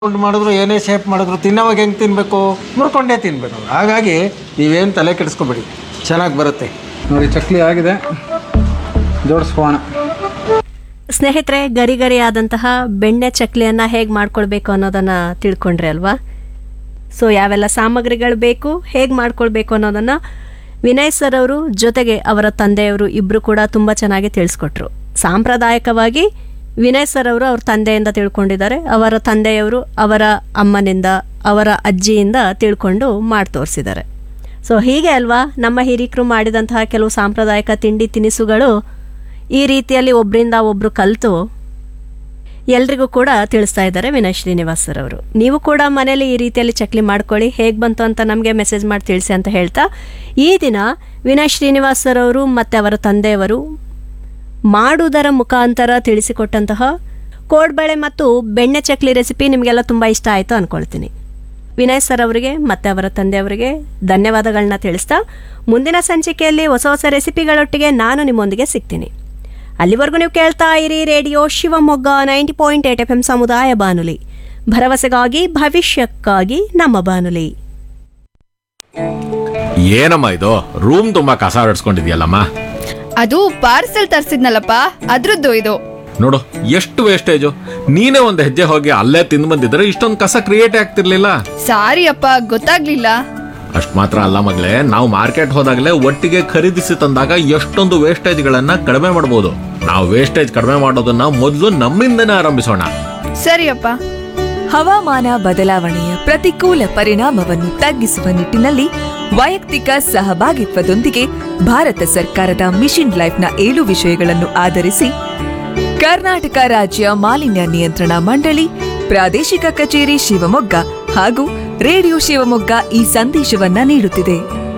ಉಂಡು ಮಾಡಿದ್ರು ಏನೇ ಶೇಪ್ ಮಾಡಿದ್ರು ತಿನ್ನೋವಾಗ ಹೆಂಗೆ ತಿನ್ನಬೇಕು ಮುರ್ಕೊಂಡೇ ತಿನ್ನಬೇಕು ಹಾಗಾಗಿ ನೀವೇನು ತಲೆ ಕೆಡಿಸ್ಕೊಬೇಡಿ ಚೆನ್ನಾಗಿ ಬರುತ್ತೆ ನೋಡಿ ಚಕ್ಲಿ ಆಗಿದೆ ಜೋಡಿಸ್ಕೋಣ ಸ್ನೇಹಿತರೆ ಗರಿ ಗರಿ ಆದಂತಹ ಬೆಣ್ಣೆ ಚಕ್ಲಿಯನ್ನು ಹೇಗೆ ಮಾಡ್ಕೊಳ್ಬೇಕು ಅನ್ನೋದನ್ನು ತಿಳ್ಕೊಂಡ್ರಿ ಅಲ್ವಾ ಸೊ ಯಾವೆಲ್ಲ ಸಾಮಗ್ರಿಗಳು ಬೇಕು ಹೇಗೆ ಮಾಡ್ಕೊಳ್ಬೇಕು ಅನ್ನೋದನ್ನು ವಿನಯ್ ಸರ್ ಅವರು ಜೊತೆಗೆ ಅವರ ತಂದೆಯವರು ಇಬ್ಬರು ಕೂಡ ತುಂಬ ಚೆನ್ನಾಗಿ ತಿಳಿಸ್ಕೊಟ್ರು ಸಾಂಪ್ರದಾಯಿಕವಾಗಿ ವಿನಯ್ ಸರ್ ಅವರು ಅವ್ರ ತಂದೆಯಿಂದ ತಿಳ್ಕೊಂಡಿದ್ದಾರೆ ಅವರ ತಂದೆಯವರು ಅವರ ಅಮ್ಮನಿಂದ ಅವರ ಅಜ್ಜಿಯಿಂದ ತಿಳ್ಕೊಂಡು ಮಾಡಿ ತೋರಿಸಿದ್ದಾರೆ ಸೊ ಹೀಗೆ ಅಲ್ವಾ ನಮ್ಮ ಹಿರಿಕರು ಮಾಡಿದಂತಹ ಕೆಲವು ಸಾಂಪ್ರದಾಯಿಕ ತಿಂಡಿ ತಿನಿಸುಗಳು ಈ ರೀತಿಯಲ್ಲಿ ಒಬ್ಬರಿಂದ ಒಬ್ಬರು ಕಲಿತು ಎಲ್ರಿಗೂ ಕೂಡ ತಿಳಿಸ್ತಾ ಇದ್ದಾರೆ ವಿನಯ್ ಶ್ರೀನಿವಾಸ್ ಸರ್ ಅವರು ನೀವು ಕೂಡ ಮನೇಲಿ ಈ ರೀತಿಯಲ್ಲಿ ಚಕ್ಲಿ ಮಾಡ್ಕೊಳ್ಳಿ ಹೇಗೆ ಬಂತು ಅಂತ ನಮಗೆ ಮೆಸೇಜ್ ಮಾಡಿ ತಿಳಿಸಿ ಅಂತ ಹೇಳ್ತಾ ಈ ದಿನ ವಿನಯ್ ಶ್ರೀನಿವಾಸ್ ಸರ್ ಅವರು ಮತ್ತು ಅವರ ತಂದೆಯವರು ಮಾಡುವುದರ ಮುಖಾಂತರ ತಿಳಿಸಿಕೊಟ್ಟಂತಹ ಕೋಡ್ಬಳೆ ಮತ್ತು ಬೆಣ್ಣೆ ಚಕ್ಲಿ ರೆಸಿಪಿ ನಿಮಗೆಲ್ಲ ತುಂಬ ಇಷ್ಟ ಆಯಿತು ಅಂದ್ಕೊಳ್ತೀನಿ ವಿನಯ್ ಸರ್ ಅವರಿಗೆ ಮತ್ತು ಅವರ ತಂದೆಯವರಿಗೆ ಧನ್ಯವಾದಗಳನ್ನ ತಿಳಿಸ್ತಾ ಮುಂದಿನ ಸಂಚಿಕೆಯಲ್ಲಿ ಹೊಸ ಹೊಸ ರೆಸಿಪಿಗಳೊಟ್ಟಿಗೆ ನಾನು ನಿಮ್ಮೊಂದಿಗೆ ಸಿಗ್ತೀನಿ ಅಲ್ಲಿವರೆಗೂ ನೀವು ಕೇಳ್ತಾ ಇರಿ radio Shivamogga ninety point eight F M ಸಮುದಾಯ ಬಾನುಲಿ ಭರವಸೆಗಾಗಿ ಭವಿಷ್ಯಕ್ಕಾಗಿ ನಮ್ಮ ಬಾನುಲಿ ಏನಮ್ಮ ಇದು ರೂಮ್ ತುಂಬಾ ಕಸ ಹೊಡ್ಸ್ಕೊಂಡಿದ್ಯಲ್ಲಮ್ಮ ಅದು ಪಾರ್ಸೆಲ್ ತರ್ಸಿದ್ನಲ್ಲಪ್ಪ ಅದ್ರದ್ದು ಇದು ನೋಡು ಎಷ್ಟು ವೇಸ್ಟೇಜು ನೀನೇ ಒಂದು ಹೆಜ್ಜೆ ಹೋಗಿ ಅಲ್ಲೇ ತಿಂದು ಬಂದಿದ್ರೆ ಇಷ್ಟೊಂದು ಕಸ ಕ್ರಿಯೇಟ್ ಆಗ್ತಿರ್ಲಿಲ್ಲ ಸಾರಿ ಅಪ್ಪ ಗೊತ್ತಾಗ್ಲಿಲ್ಲ ಅಷ್ಟ್ ಮಾತ್ರ ಅಲ್ಲ ಮಗಳೇ ನಾವು ಮಾರ್ಕೆಟ್ ಹೋದಾಗಲೇ ಒಟ್ಟಿಗೆ ಖರೀದಿಸಿ ತಂದಾಗ ಎಷ್ಟೊಂದು ವೇಸ್ಟೇಜ್ಗಳನ್ನ ಕಡಿಮೆ ಮಾಡ್ಬೋದು ನಾವು ವೇಸ್ಟೇಜ್ ಕಡಿಮೆ ಮಾಡೋದನ್ನ ಮೊದಲು ನಮ್ಮಿಂದನೇ ಆರಂಭಿಸೋಣ ಸರಿ ಅಪ್ಪ ಹವಾಮಾನ ಬದಲಾವಣೆಯ ಪ್ರತಿಕೂಲ ಪರಿಣಾಮವನ್ನು ತಗ್ಗಿಸುವ ನಿಟ್ಟಿನಲ್ಲಿ ವೈಯಕ್ತಿಕ ಸಹಭಾಗಿತ್ವದೊಂದಿಗೆ ಭಾರತ ಸರ್ಕಾರದ ಮಿಷನ್ ಲೈಫ್ನ ಏಳು ವಿಷಯಗಳನ್ನು ಆಧರಿಸಿ ಕರ್ನಾಟಕ ರಾಜ್ಯ ಮಾಲಿನ್ಯ ನಿಯಂತ್ರಣ ಮಂಡಳಿ ಪ್ರಾದೇಶಿಕ ಕಚೇರಿ ಶಿವಮೊಗ್ಗ ಹಾಗೂ ರೇಡಿಯೋ ಶಿವಮೊಗ್ಗ ಈ ಸಂದೇಶವನ್ನ ನೀಡುತ್ತಿದೆ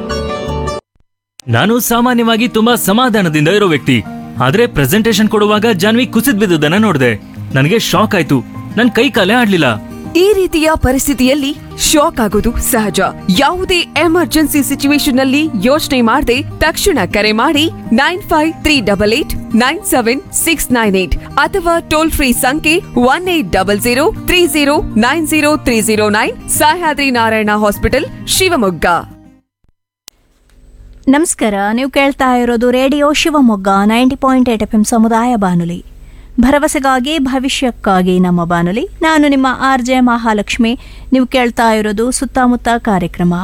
ನಾನು ಸಾಮಾನ್ಯವಾಗಿ ತುಂಬಾ ಸಮಾಧಾನದಿಂದ ಇರೋ ವ್ಯಕ್ತಿ ಆದ್ರೆ ಪ್ರೆಸೆಂಟೇಶನ್ ಕೊಡುವಾಗ ಜಾನ್ವಿ ಕುಸಿದ್ ಬಿದ್ದುದನ್ನ ನೋಡಿದೆ ನನಗೆ ಶಾಕ್ ಆಯ್ತು ನನ್ ಕೈ ಕಾಲೇ ಆಡ್ಲಿಲ್ಲ ಈ ರೀತಿಯ ಪರಿಸ್ಥಿತಿಯಲ್ಲಿ ಶಾಕ್ ಆಗೋದು ಸಹಜ ಯಾವುದೇ ಎಮರ್ಜೆನ್ಸಿ ಸಿಚುವೇಶನ್ ನಲ್ಲಿ ಯೋಚನೆ ಮಾಡದೆ ತಕ್ಷಣ ಕರೆ ಮಾಡಿ nine five three double eight nine seven six nine eight ಅಥವಾ ಟೋಲ್ ಫ್ರೀ ಸಂಖ್ಯೆ one eight double zero three zero nine zero three zero nine Sahyadri Narayana hospital Shivamogga ನಮಸ್ಕಾರ ನೀವು ಕೇಳ್ತಾ ಇರೋದು radio Shivamogga ninety point eight F M ಸಮುದಾಯ ಬಾನುಲಿ ಭರವಸೆಗಾಗಿ ಭವಿಷ್ಯಕ್ಕಾಗಿ ನಮ್ಮ ಬಾನುಲಿ ನಾನು ನಿಮ್ಮ ಆರ್ ಜೆ ಮಹಾಲಕ್ಷ್ಮಿ ನೀವು ಕೇಳ್ತಾ ಇರೋದು ಸುತ್ತಮುತ್ತ ಕಾರ್ಯಕ್ರಮ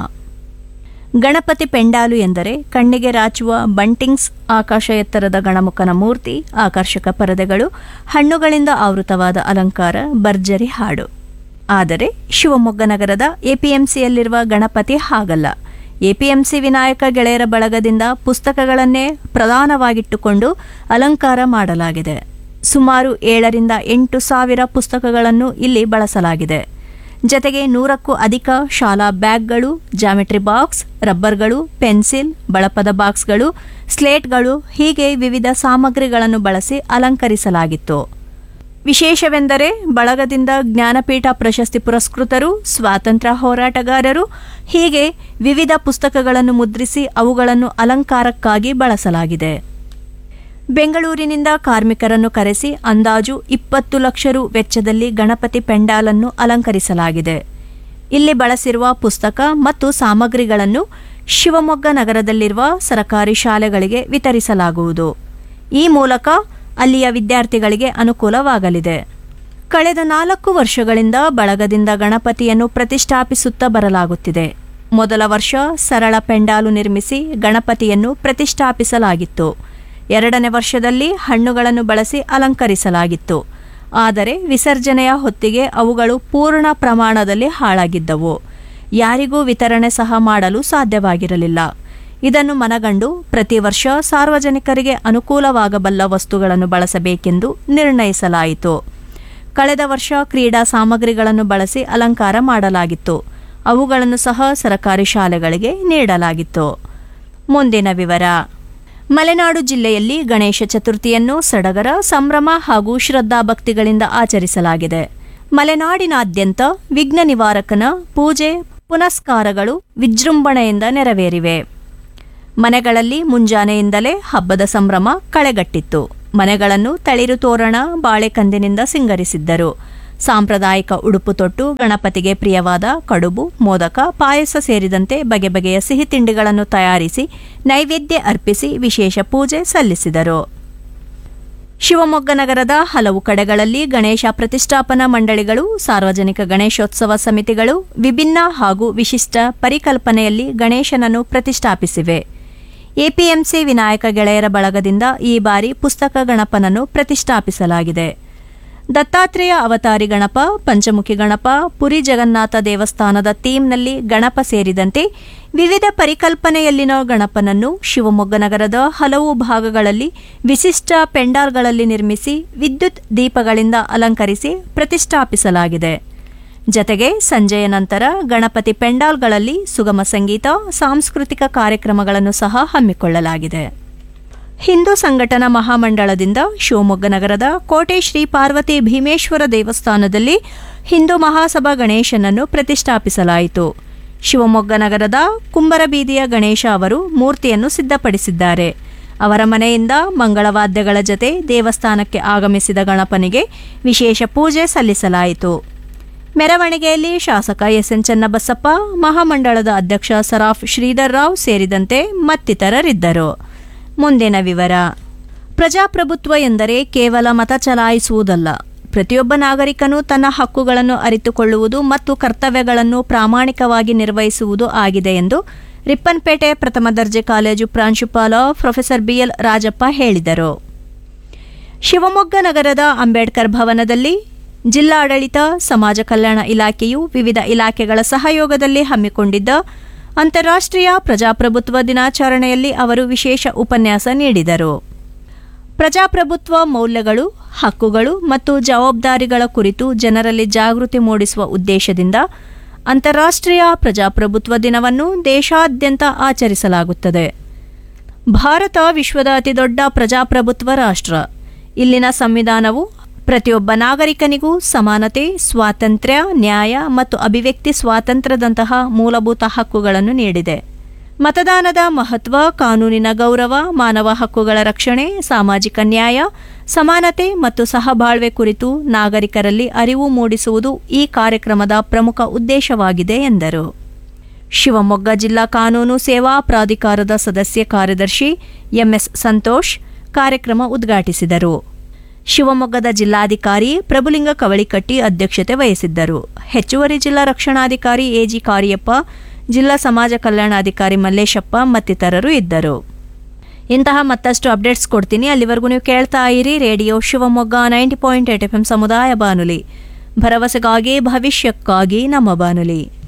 ಗಣಪತಿ ಪೆಂಡಾಲು ಎಂದರೆ ಕಣ್ಣಿಗೆ ರಾಚುವ ಬಂಟಿಂಗ್ಸ್ ಆಕಾಶ ಎತ್ತರದ ಗಣಮುಖನ ಮೂರ್ತಿ ಆಕರ್ಷಕ ಪರದೆಗಳು ಹಣ್ಣುಗಳಿಂದ ಆವೃತವಾದ ಅಲಂಕಾರ ಭರ್ಜರಿ ಹಾಡು ಆದರೆ ಶಿವಮೊಗ್ಗ ನಗರದ ಎಪಿಎಂಸಿಯಲ್ಲಿರುವ ಗಣಪತಿ ಹಾಗಲ್ಲ ಎಪಿಎಂಸಿ ವಿನಾಯಕ ಗೆಳೆಯರ ಬಳಗದಿಂದ ಪುಸ್ತಕಗಳನ್ನೇ ಪ್ರಧಾನವಾಗಿಟ್ಟುಕೊಂಡು ಅಲಂಕಾರ ಮಾಡಲಾಗಿದೆ ಸುಮಾರು ಏಳರಿಂದ ಎಂಟು ಸಾವಿರ ಪುಸ್ತಕಗಳನ್ನು ಇಲ್ಲಿ ಬಳಸಲಾಗಿದೆ ಜತೆಗೆ ನೂರಕ್ಕೂ ಅಧಿಕ ಶಾಲಾ ಬ್ಯಾಗ್ಗಳು ಜಾಮೆಟ್ರಿ ಬಾಕ್ಸ್ ರಬ್ಬರ್ಗಳು ಪೆನ್ಸಿಲ್ ಬಳಪದ ಬಾಕ್ಸ್ಗಳು ಸ್ಲೇಟ್ಗಳು ಹೀಗೆ ವಿವಿಧ ಸಾಮಗ್ರಿಗಳನ್ನು ಬಳಸಿ ಅಲಂಕರಿಸಲಾಗಿತ್ತು ವಿಶೇಷವೆಂದರೆ ಬಳಗದಿಂದ ಜ್ಞಾನಪೀಠ ಪ್ರಶಸ್ತಿ ಪುರಸ್ಕೃತರು ಸ್ವಾತಂತ್ರ್ಯ ಹೋರಾಟಗಾರರು ಹೀಗೆ ವಿವಿಧ ಪುಸ್ತಕಗಳನ್ನು ಮುದ್ರಿಸಿ ಅವುಗಳನ್ನು ಅಲಂಕಾರಕ್ಕಾಗಿ ಬಳಸಲಾಗಿದೆ ಬೆಂಗಳೂರಿನಿಂದ ಕಾರ್ಮಿಕರನ್ನು ಕರೆಸಿ ಅಂದಾಜು ಇಪ್ಪತ್ತು ಲಕ್ಷ ರು ವೆಚ್ಚದಲ್ಲಿ ಗಣಪತಿ ಪೆಂಡಾಲನ್ನು ಅಲಂಕರಿಸಲಾಗಿದೆ ಇಲ್ಲಿ ಬಳಸಿರುವ ಪುಸ್ತಕ ಮತ್ತು ಸಾಮಗ್ರಿಗಳನ್ನು ಶಿವಮೊಗ್ಗ ನಗರದಲ್ಲಿರುವ ಸರಕಾರಿ ಶಾಲೆಗಳಿಗೆ ವಿತರಿಸಲಾಗುವುದು ಈ ಮೂಲಕ ಅಲ್ಲಿಯ ವಿದ್ಯಾರ್ಥಿಗಳಿಗೆ ಅನುಕೂಲವಾಗಲಿದೆ ಕಳೆದ ನಾಲ್ಕು ವರ್ಷಗಳಿಂದ ಬಳಗದಿಂದ ಗಣಪತಿಯನ್ನು ಪ್ರತಿಷ್ಠಾಪಿಸುತ್ತಾ ಬರಲಾಗುತ್ತಿದೆ ಮೊದಲ ವರ್ಷ ಸರಳ ಪೆಂಡಾಲು ನಿರ್ಮಿಸಿ ಗಣಪತಿಯನ್ನು ಪ್ರತಿಷ್ಠಾಪಿಸಲಾಗಿತ್ತು ಎರಡನೇ ವರ್ಷದಲ್ಲಿ ಹಣ್ಣುಗಳನ್ನು ಬಳಸಿ ಅಲಂಕರಿಸಲಾಗಿತ್ತು ಆದರೆ ವಿಸರ್ಜನೆಯ ಹೊತ್ತಿಗೆ ಅವುಗಳು ಪೂರ್ಣ ಪ್ರಮಾಣದಲ್ಲಿ ಹಾಳಾಗಿದ್ದವು ಯಾರಿಗೂ ವಿತರಣೆ ಸಹ ಮಾಡಲು ಸಾಧ್ಯವಾಗಿರಲಿಲ್ಲ ಇದನ್ನು ಮನಗಂಡು ಪ್ರತಿ ವರ್ಷ ಸಾರ್ವಜನಿಕರಿಗೆ ಅನುಕೂಲವಾಗಬಲ್ಲ ವಸ್ತುಗಳನ್ನು ಬಳಸಬೇಕೆಂದು ನಿರ್ಣಯಿಸಲಾಯಿತು ಕಳೆದ ವರ್ಷ ಕ್ರೀಡಾ ಸಾಮಗ್ರಿಗಳನ್ನು ಬಳಸಿ ಅಲಂಕಾರ ಮಾಡಲಾಗಿತ್ತು ಅವುಗಳನ್ನು ಸಹ ಸರಕಾರಿ ಶಾಲೆಗಳಿಗೆ ನೀಡಲಾಗಿತ್ತು ಮುಂದಿನ ವಿವರ ಮಲೆನಾಡು ಜಿಲ್ಲೆಯಲ್ಲಿ ಗಣೇಶ ಚತುರ್ಥಿಯನ್ನು ಸಡಗರ ಸಂಭ್ರಮ ಹಾಗೂ ಶ್ರದ್ಧಾಭಕ್ತಿಗಳಿಂದ ಆಚರಿಸಲಾಗಿದೆ ಮಲೆನಾಡಿನಾದ್ಯಂತ ವಿಘ್ನ ನಿವಾರಕನ ಪೂಜೆ ಪುನಸ್ಕಾರಗಳು ವಿಜೃಂಭಣೆಯಿಂದ ನೆರವೇರಿವೆ ಮನೆಗಳಲ್ಲಿ ಮುಂಜಾನೆಯಿಂದಲೇ ಹಬ್ಬದ ಸಂಭ್ರಮ ಕಳೆಗಟ್ಟಿತ್ತು ಮನೆಗಳನ್ನು ತಳಿರು ತೋರಣ ಬಾಳೆಕಂದಿನಿಂದ ಸಿಂಗರಿಸಿದ್ದರು ಸಾಂಪ್ರದಾಯಿಕ ಉಡುಪು ತೊಟ್ಟು ಗಣಪತಿಗೆ ಪ್ರಿಯವಾದ ಕಡುಬು ಮೋದಕ ಪಾಯಸ ಸೇರಿದಂತೆ ಬಗೆ ಬಗೆಯ ಸಿಹಿ ತಿಂಡಿಗಳನ್ನು ತಯಾರಿಸಿ ನೈವೇದ್ಯ ಅರ್ಪಿಸಿ ವಿಶೇಷ ಪೂಜೆ ಸಲ್ಲಿಸಿದರು ಶಿವಮೊಗ್ಗ ನಗರದ ಹಲವು ಕಡೆಗಳಲ್ಲಿ ಗಣೇಶ ಪ್ರತಿಷ್ಠಾಪನಾ ಮಂಡಳಿಗಳು ಸಾರ್ವಜನಿಕ ಗಣೇಶೋತ್ಸವ ಸಮಿತಿಗಳು ವಿಭಿನ್ನ ಹಾಗೂ ವಿಶಿಷ್ಟ ಪರಿಕಲ್ಪನೆಯಲ್ಲಿ ಗಣೇಶನನ್ನು ಪ್ರತಿಷ್ಠಾಪಿಸಿವೆ ಎಪಿಎಂಸಿ ವಿನಾಯಕ ಗೆಳೆಯರ ಬಳಗದಿಂದ ಈ ಬಾರಿ ಪುಸ್ತಕ ಗಣಪನನ್ನು ಪ್ರತಿಷ್ಠಾಪಿಸಲಾಗಿದೆ ದತ್ತಾತ್ರೇಯ ಅವತಾರಿ ಗಣಪ ಪಂಚಮುಖಿ ಗಣಪ ಪುರಿ ಜಗನ್ನಾಥ ದೇವಸ್ಥಾನದ ಥೀಮ್ನಲ್ಲಿ ಗಣಪ ಸೇರಿದಂತೆ ವಿವಿಧ ಪರಿಕಲ್ಪನೆಯಲ್ಲಿನ ಗಣಪನನ್ನು ಶಿವಮೊಗ್ಗ ನಗರದ ಹಲವು ಭಾಗಗಳಲ್ಲಿ ವಿಶಿಷ್ಟ ಪೆಂಡಾಲ್ಗಳಲ್ಲಿ ನಿರ್ಮಿಸಿ ವಿದ್ಯುತ್ ದೀಪಗಳಿಂದ ಅಲಂಕರಿಸಿ ಪ್ರತಿಷ್ಠಾಪಿಸಲಾಗಿದೆ ಜತೆಗೆ ಸಂಜೆಯ ನಂತರ ಗಣಪತಿ ಪೆಂಡಾಲ್ಗಳಲ್ಲಿ ಸುಗಮ ಸಂಗೀತ ಸಾಂಸ್ಕೃತಿಕ ಕಾರ್ಯಕ್ರಮಗಳನ್ನು ಸಹ ಹಮ್ಮಿಕೊಳ್ಳಲಾಗಿದೆ ಹಿಂದೂ ಸಂಘಟನಾ ಮಹಾಮಂಡಳದಿಂದ ಶಿವಮೊಗ್ಗ ನಗರದ ಕೋಟೆ ಶ್ರೀ ಪಾರ್ವತಿ ಭೀಮೇಶ್ವರ ದೇವಸ್ಥಾನದಲ್ಲಿ ಹಿಂದೂ ಮಹಾಸಭಾ ಗಣೇಶನನ್ನು ಪ್ರತಿಷ್ಠಾಪಿಸಲಾಯಿತು ಶಿವಮೊಗ್ಗ ನಗರದ ಕುಂಬರಬೀದಿಯ ಗಣೇಶ ಅವರು ಮೂರ್ತಿಯನ್ನು ಸಿದ್ಧಪಡಿಸಿದ್ದಾರೆ ಅವರ ಮನೆಯಿಂದ ಮಂಗಳವಾದ್ಯಗಳ ಜತೆ ದೇವಸ್ಥಾನಕ್ಕೆ ಆಗಮಿಸಿದ ಗಣಪನಿಗೆ ವಿಶೇಷ ಪೂಜೆ ಸಲ್ಲಿಸಲಾಯಿತು ಮೆರವಣಿಗೆಯಲ್ಲಿ ಶಾಸಕ ಎಸ್ ಎನ್ ಚನ್ನಬಸಪ್ಪ ಮಹಾಮಂಡಳದ ಅಧ್ಯಕ್ಷ ಸರಾಫ್ ಶ್ರೀಧರ್ ರಾವ್ ಸೇರಿದಂತೆ ಮತ್ತಿತರರಿದ್ದರು ಮುಂದಿನ ವಿವರ ಪ್ರಜಾಪ್ರಭುತ್ವ ಎಂದರೆ ಕೇವಲ ಮತ ಚಲಾಯಿಸುವುದಲ್ಲ ಪ್ರತಿಯೊಬ್ಬ ನಾಗರಿಕನು ತನ್ನ ಹಕ್ಕುಗಳನ್ನು ಅರಿತುಕೊಳ್ಳುವುದು ಮತ್ತು ಕರ್ತವ್ಯಗಳನ್ನು ಪ್ರಾಮಾಣಿಕವಾಗಿ ನಿರ್ವಹಿಸುವುದು ಆಗಿದೆ ಎಂದು ರಿಪ್ಪನ್ಪೇಟೆ ಪ್ರಥಮ ದರ್ಜೆ ಕಾಲೇಜು ಪ್ರಾಂಶುಪಾಲ ಪ್ರೊಫೆಸರ್ ಬಿಎಲ್ ರಾಜಪ್ಪ ಹೇಳಿದರು ಶಿವಮೊಗ್ಗ ನಗರದ ಅಂಬೇಡ್ಕರ್ ಭವನದಲ್ಲಿ ಜಿಲ್ಲಾಡಳಿತ ಸಮಾಜ ಕಲ್ಯಾಣ ಇಲಾಖೆಯು ವಿವಿಧ ಇಲಾಖೆಗಳ ಸಹಯೋಗದಲ್ಲಿ ಹಮ್ಮಿಕೊಂಡಿದ್ದ ಅಂತಾರಾಷ್ಟ್ರೀಯ ಪ್ರಜಾಪ್ರಭುತ್ವ ದಿನಾಚರಣೆಯಲ್ಲಿ ಅವರು ವಿಶೇಷ ಉಪನ್ಯಾಸ ನೀಡಿದರು ಪ್ರಜಾಪ್ರಭುತ್ವ ಮೌಲ್ಯಗಳು ಹಕ್ಕುಗಳು ಮತ್ತು ಜವಾಬ್ದಾರಿಗಳ ಕುರಿತು ಜನರಲ್ಲಿ ಜಾಗೃತಿ ಮೂಡಿಸುವ ಉದ್ದೇಶದಿಂದ ಅಂತಾರಾಷ್ಟ್ರೀಯ ಪ್ರಜಾಪ್ರಭುತ್ವ ದಿನವನ್ನು ದೇಶಾದ್ಯಂತ ಆಚರಿಸಲಾಗುತ್ತದೆ ಭಾರತ ವಿಶ್ವದ ಅತಿದೊಡ್ಡ ಪ್ರಜಾಪ್ರಭುತ್ವ ರಾಷ್ಟ್ರ ಇಲ್ಲಿನ ಸಂವಿಧಾನವು ಪ್ರತಿಯೊಬ್ಬ ನಾಗರಿಕನಿಗೂ ಸಮಾನತೆ ಸ್ವಾತಂತ್ರ್ಯ ನ್ಯಾಯ ಮತ್ತು ಅಭಿವ್ಯಕ್ತಿ ಸ್ವಾತಂತ್ರ್ಯದಂತಹ ಮೂಲಭೂತ ಹಕ್ಕುಗಳನ್ನು ನೀಡಿದೆ ಮತದಾನದ ಮಹತ್ವ ಕಾನೂನಿನ ಗೌರವ ಮಾನವ ಹಕ್ಕುಗಳ ರಕ್ಷಣೆ ಸಾಮಾಜಿಕ ನ್ಯಾಯ ಸಮಾನತೆ ಮತ್ತು ಸಹಬಾಳ್ವೆ ಕುರಿತು ನಾಗರಿಕರಲ್ಲಿ ಅರಿವು ಮೂಡಿಸುವುದು ಈ ಕಾರ್ಯಕ್ರಮದ ಪ್ರಮುಖ ಉದ್ದೇಶವಾಗಿದೆ ಎಂದರು ಶಿವಮೊಗ್ಗ ಜಿಲ್ಲಾ ಕಾನೂನು ಸೇವಾ ಪ್ರಾಧಿಕಾರದ ಸದಸ್ಯ ಕಾರ್ಯದರ್ಶಿ ಎಂಎಸ್ ಸಂತೋಷ್ ಕಾರ್ಯಕ್ರಮ ಉದ್ಘಾಟಿಸಿದರು ಶಿವಮೊಗ್ಗದ ಜಿಲ್ಲಾಧಿಕಾರಿ ಪ್ರಭುಲಿಂಗ ಕವಳಿಕಟ್ಟಿ ಅಧ್ಯಕ್ಷತೆ ವಹಿಸಿದ್ದರು ಹೆಚ್ಚುವರಿ ಜಿಲ್ಲಾ ರಕ್ಷಣಾಧಿಕಾರಿ ಎಜಿ ಕಾರಿಯಪ್ಪ ಜಿಲ್ಲಾ ಸಮಾಜ ಕಲ್ಯಾಣಾಧಿಕಾರಿ ಮಲ್ಲೇಶಪ್ಪ ಮತ್ತಿತರರು ಇದ್ದರು ಇಂತಹ ಮತ್ತಷ್ಟು ಅಪ್ಡೇಟ್ಸ್ ಕೊಡ್ತೀನಿ ಅಲ್ಲಿವರೆಗೂ ನೀವು ಕೇಳ್ತಾ ಇರಿ radio Shivamogga ninety point eight F M ಸಮುದಾಯ ಬಾನುಲಿ ಭರವಸೆಗಾಗಿ ಭವಿಷ್ಯಕ್ಕಾಗಿ ನಮ್ಮ ಬಾನುಲಿ